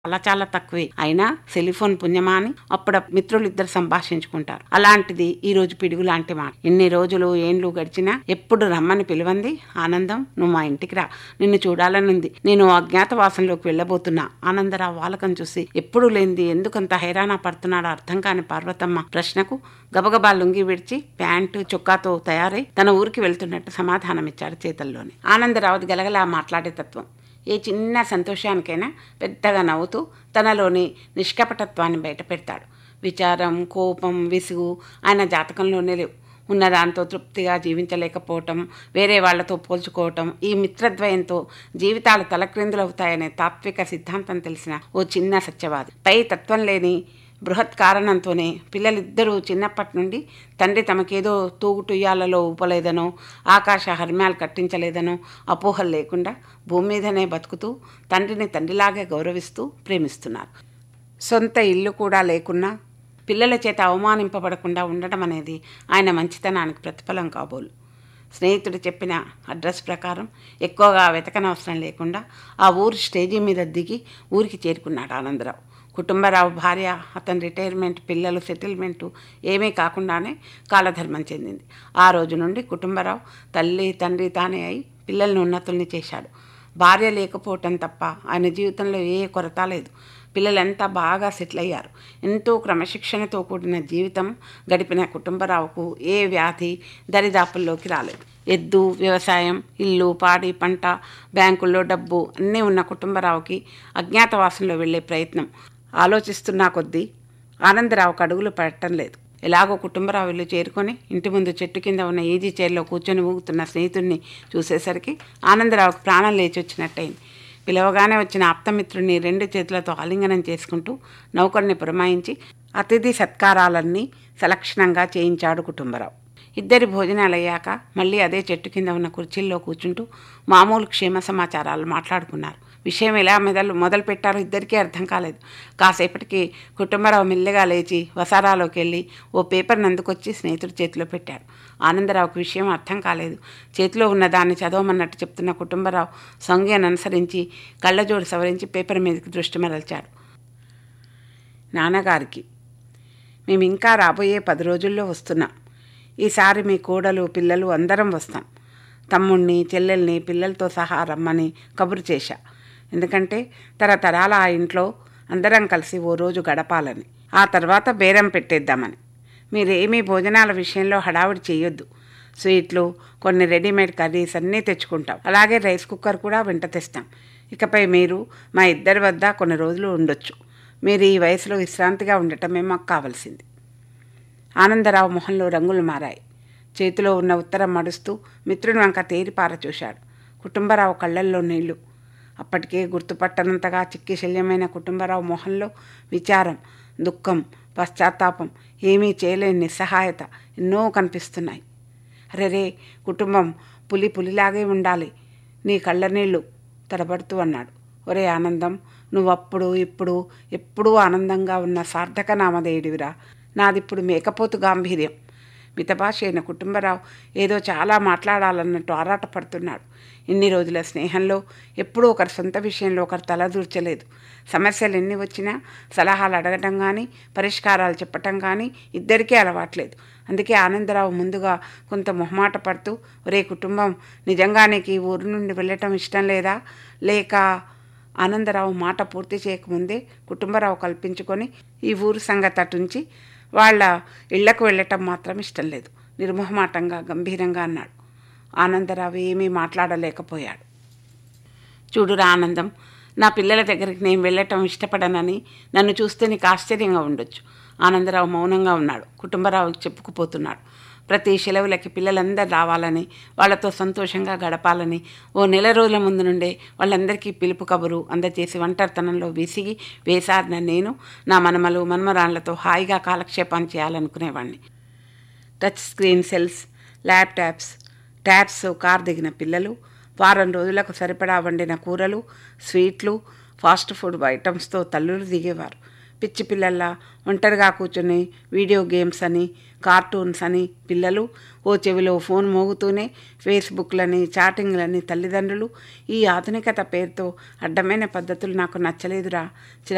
చాలా చాలా తక్కువే అయినా సెలిఫోన్ పుణ్యమా అని అప్పుడు మిత్రులు ఇద్దరు సంభాషించుకుంటారు అలాంటిది ఈ రోజు పిడుగు లాంటి మాట ఎన్ని రోజులు ఏండ్లు గడిచినా ఎప్పుడు రమ్మని పిలువంది ఆనందం నువ్వు మా ఇంటికి రా నిన్ను చూడాలనుంది నేను అజ్ఞాతవాసంలోకి వెళ్ళబోతున్నా ఆనందరావు వాలకం చూసి ఎప్పుడు లేనిది ఎందుకంత హైరాణ పడుతున్నాడో అర్థం కాని పార్వతమ్మ ప్రశ్నకు గబగబా లుంగి విడిచి ప్యాంటు చొక్కాతో తయారై తన ఊరికి వెళ్తున్నట్టు సమాధానమిచ్చాడు చేతల్లోనే ఆనందరావుది గలగలా మాట్లాడే తత్వం ఏ చిన్న సంతోషానికైనా పెద్దగా నవ్వుతూ తనలోని నిష్కపటత్వాన్ని బయటపెడతాడు విచారం కోపం విసుగు ఆయన జాతకంలోనే లేవు ఉన్న దాంతో తృప్తిగా జీవించలేకపోవటం వేరే వాళ్లతో పోల్చుకోవటం ఈ మిత్రద్వయంతో జీవితాలు తలక్రిందులవుతాయనే తాత్విక సిద్ధాంతం తెలిసిన ఓ చిన్న సత్యవాది పై తత్వం లేని బృహత్ కారణంతోనే పిల్లలిద్దరూ చిన్నప్పటి నుండి తండ్రి తమకేదో తూగుటుయ్యాలలో ఊపలేదనో ఆకాశ హర్మ్యాలు కట్టించలేదనో అపోహలు లేకుండా భూమి మీదనే బతుకుతూ తండ్రిని తండ్రిలాగే గౌరవిస్తూ ప్రేమిస్తున్నారు సొంత ఇల్లు కూడా లేకున్నా పిల్లల చేత అవమానింపబడకుండా ఉండడం అనేది ఆయన మంచితనానికి ప్రతిఫలం కాబోలు స్నేహితుడు చెప్పిన అడ్రస్ ప్రకారం ఎక్కువగా వెతకనవసరం లేకుండా ఆ ఊరు స్టేజీ మీద దిగి ఊరికి చేరుకున్నాడు ఆనందరావు కుటుంబరావు భార్య అతని రిటైర్మెంట్ పిల్లలు సెటిల్మెంటు ఏమీ కాకుండానే కాలధర్మం చెందింది ఆ రోజు నుండి కుటుంబరావు తల్లి తండ్రి తానే అయి పిల్లల్ని ఉన్నతుల్ని చేశాడు భార్య లేకపోవటం తప్ప ఆయన జీవితంలో ఏ కొరత లేదు పిల్లలంతా బాగా సెటిల్ అయ్యారు ఎంతో క్రమశిక్షణతో కూడిన జీవితం గడిపిన కుటుంబరావుకు ఏ వ్యాధి దరిదాపుల్లోకి రాలేదు ఎద్దు వ్యవసాయం ఇల్లు పాడి పంట బ్యాంకుల్లో డబ్బు అన్నీ ఉన్న కుటుంబరావుకి అజ్ఞాతవాసంలో వెళ్ళే ప్రయత్నం ఆలోచిస్తున్నా కొద్దీ ఆనందరావుకు అడుగులు పడటం లేదు ఎలాగో కుటుంబరావు ఇల్లు చేరుకొని ఇంటి ముందు చెట్టు కింద ఉన్న ఈజీ చైర్లో కూర్చొని ఊగుతున్న స్నేహితుడిని చూసేసరికి ఆనందరావుకు ప్రాణం లేచి వచ్చినట్టయింది పిలవగానే వచ్చిన ఆప్తమిత్రుడిని రెండు చేతులతో ఆలింగనం చేసుకుంటూ నౌకర్ని పురమాయించి అతిథి సత్కారాలన్నీ సలక్షణంగా చేయించాడు కుటుంబరావు ఇద్దరి భోజనాలు అయ్యాక మళ్ళీ అదే చెట్టు కింద ఉన్న కుర్చీల్లో కూర్చుంటూ మామూలు క్షేమ సమాచారాలు మాట్లాడుకున్నారు విషయం ఎలా మొదలు మొదలు పెట్టారో ఇద్దరికీ అర్థం కాలేదు కాసేపటికి కుటుంబరావు మెల్లగా లేచి వసారాలోకి వెళ్ళి ఓ పేపర్ని అందుకొచ్చి స్నేహితుడి చేతిలో పెట్టాడు ఆనందరావుకు విషయం అర్థం కాలేదు చేతిలో ఉన్న దాన్ని చదవమన్నట్టు చెప్తున్న కుటుంబరావు సంజ్ఞను అనుసరించి కళ్ళజోడు సవరించి పేపర్ మీదకి దృష్టి మరల్చాడు నాన్నగారికి మేము ఇంకా రాబోయే పది రోజుల్లో వస్తున్నాం ఈసారి మీ కోడలు పిల్లలు అందరం వస్తాం తమ్ముణ్ణి చెల్లెల్ని పిల్లలతో సహా రమ్మని కబురు చేశా ఎందుకంటే తరతరాల ఆ ఇంట్లో అందరం కలిసి ఓ రోజు గడపాలని ఆ తర్వాత బేరం పెట్టేద్దామని మీరేమీ భోజనాల విషయంలో హడావుడి చేయొద్దు స్వీట్లు కొన్ని రెడీమేడ్ కర్రీస్ అన్నీ తెచ్చుకుంటాం అలాగే రైస్ కుక్కర్ కూడా వెంట తెస్తాం ఇకపై మీరు మా ఇద్దరి వద్ద కొన్ని రోజులు ఉండొచ్చు మీరు ఈ వయసులో విశ్రాంతిగా ఉండటమే మాకు కావాల్సింది ఆనందరావు మొహంలో రంగులు మారాయి చేతిలో ఉన్న ఉత్తరం మడుస్తూ మిత్రుని వంక తేరిపార చూశాడు కుటుంబరావు కళ్ళల్లో నీళ్లు అప్పటికే గుర్తుపట్టనంతగా చిక్కి శల్యమైన కుటుంబరావు మొహంలో విచారం దుఃఖం పశ్చాత్తాపం ఏమీ చేయలేని నిస్సహాయత ఎన్నో కనిపిస్తున్నాయి అరే రే కుటుంబం పులి పులిలాగే ఉండాలి నీ కళ్ళ నీళ్లు తడబడుతూ అన్నాడు ఒరే ఆనందం నువ్వప్పుడు ఇప్పుడు ఎప్పుడూ ఆనందంగా ఉన్న సార్థక నామధేయుడివిరా నాదిప్పుడు మేకపోతు గాంభీర్యం మితభాష అయిన కుటుంబరావు ఏదో చాలా మాట్లాడాలన్నట్టు ఆరాటపడుతున్నాడు ఇన్ని రోజుల స్నేహంలో ఎప్పుడూ ఒకరి సొంత విషయంలో ఒకరు తలదూర్చలేదు సమస్యలు ఎన్ని వచ్చినా సలహాలు అడగటం కానీ పరిష్కారాలు చెప్పటం కానీ ఇద్దరికీ అలవాట్లేదు అందుకే ఆనందరావు ముందుగా కొంత మొహమాట పడుతూ ఒరే కుటుంబం నిజంగా నీకు ఈ ఊరు నుండి వెళ్ళటం ఇష్టం లేదా లేక ఆనందరావు మాట పూర్తి చేయకముందే కుటుంబరావు కల్పించుకొని ఈ ఊరు సంగతి అటుంచి వాళ్ళ ఇళ్లకు వెళ్ళటం మాత్రం ఇష్టం లేదు నిర్మోహమాటంగా గంభీరంగా అన్నాడు ఆనందరావు ఏమీ మాట్లాడలేకపోయాడు చూడురా ఆనందం నా పిల్లల దగ్గరికి నేను వెళ్ళటం ఇష్టపడనని నన్ను చూస్తే నీకు ఆశ్చర్యంగా ఉండొచ్చు ఆనందరావు మౌనంగా ఉన్నాడు కుటుంబరావుకి చెప్పుకుపోతున్నాడు ప్రతి సెలవులకి పిల్లలందరూ రావాలని వాళ్ళతో సంతోషంగా గడపాలని ఓ నెల రోజుల ముందు నుండే వాళ్ళందరికీ పిలుపు కబురు అందచేసి ఒంటరితనంలో విసిగి వేసారిన నేను నా మనమలు మన్మరాన్లతో హాయిగా కాలక్షేపం చేయాలనుకునేవాడిని touch screen cells laptops tabs car దిగిన పిల్లలు వారం రోజులకు సరిపడా వండిన కూరలు స్వీట్లు ఫాస్ట్ ఫుడ్ ఐటమ్స్తో తల్లులు దిగేవారు పిచ్చి పిల్లల్లా ఒంటరిగా కూర్చుని వీడియో గేమ్స్ అని కార్టూన్స్ అని పిల్లలు ఓ చెవిలో ఫోన్ మోగుతూనే ఫేస్బుక్లని చాటింగ్లని తల్లిదండ్రులు ఈ ఆధునికత పేరుతో అడ్డమైన పద్ధతులు నాకు నచ్చలేదురా